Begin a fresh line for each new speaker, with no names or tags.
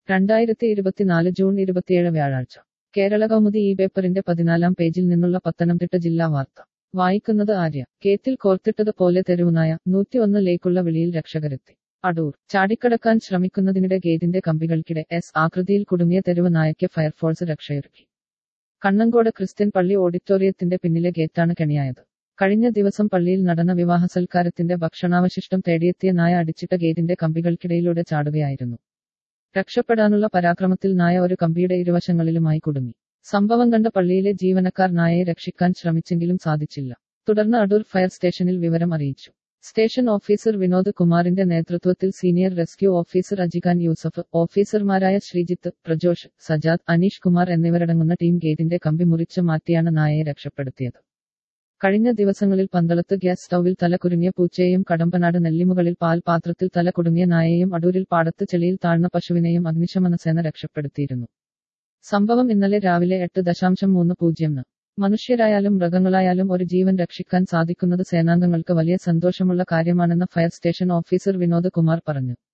രണ്ടായിരത്തി ഇരുപത്തിനാല് ജൂൺ ഇരുപത്തിയേഴ് വ്യാഴാഴ്ച കേരള കൗമുദി ഈ പേപ്പറിന്റെ പതിനാലാം പേജിൽ നിന്നുള്ള പത്തനംതിട്ട ജില്ലാ വാർത്ത വായിക്കുന്നത് ആര്യ കേത്തിൽ കോർത്തിട്ടത് പോലെ തെരുവുനായ നൂറ്റിയൊന്നിലേക്കുള്ള വിളിയിൽ രക്ഷകരെത്തി അടൂർ ചാടിക്കടക്കാൻ ശ്രമിക്കുന്നതിനിടെ ഗേറ്റിന്റെ കമ്പികൾക്കിടെ എസ് ആകൃതിയിൽ കുടുങ്ങിയ തെരുവ് നായയ്ക്ക് ഫയർഫോഴ്സ് രക്ഷയൊരുക്കി കണ്ണങ്കോട് ക്രിസ്ത്യൻ പള്ളി ഓഡിറ്റോറിയത്തിന്റെ പിന്നിലെ ഗേറ്റാണ് കെണിയായത് കഴിഞ്ഞ ദിവസം പള്ളിയിൽ നടന്ന വിവാഹ സൽക്കാരത്തിന്റെ ഭക്ഷണാവശിഷ്ടം തേടിയെത്തിയ നായ അടിച്ചിട്ട ഗേറ്റിന്റെ കമ്പികൾക്കിടയിലൂടെ ചാടുകയായിരുന്നു രക്ഷപ്പെടാനുള്ള പരാക്രമത്തിൽ നായ ഒരു കമ്പിയുടെ ഇരുവശങ്ങളിലുമായി കുടുങ്ങി സംഭവം കണ്ട പള്ളിയിലെ ജീവനക്കാർ നായയെ രക്ഷിക്കാൻ ശ്രമിച്ചെങ്കിലും സാധിച്ചില്ല തുടർന്ന് അടൂർ ഫയർ സ്റ്റേഷനിൽ വിവരം അറിയിച്ചു സ്റ്റേഷൻ ഓഫീസർ വിനോദ് കുമാറിന്റെ നേതൃത്വത്തിൽ senior rescue officer Ajikhan Yusuf ഓഫീസർമാരായ ശ്രീജിത്ത് പ്രജോഷ് സജാദ് അനീഷ് കുമാർ എന്നിവരടങ്ങുന്ന ടീം ഗേറ്റിന്റെ കമ്പി മുറിച്ച് മാറ്റിയാണ് നായയെ രക്ഷപ്പെടുത്തിയത് കഴിഞ്ഞ ദിവസങ്ങളിൽ പന്തളത്ത് ഗ്യാസ് സ്റ്റൌവിൽ തല കുരുങ്ങിയ പൂച്ചയെയും കടമ്പനാട് നെല്ലിമുകളിൽ പാൽ പാത്രത്തിൽ തല കുടുങ്ങിയ നായയെയും അടൂരിൽ പാടത്ത് ചെളിയിൽ താഴ്ന്ന പശുവിനെയും അഗ്നിശമന സേന രക്ഷപ്പെടുത്തിയിരുന്നു സംഭവം ഇന്നലെ രാവിലെ എട്ട് ദശാംശം മൂന്ന് പൂജ്യം മനുഷ്യരായാലും മൃഗങ്ങളായാലും ഒരു ജീവൻ രക്ഷിക്കാൻ സാധിക്കുന്നത് സേനാംഗങ്ങൾക്ക് വലിയ സന്തോഷമുള്ള കാര്യമാണെന്ന് fire station officer Vinod Kumar പറഞ്ഞു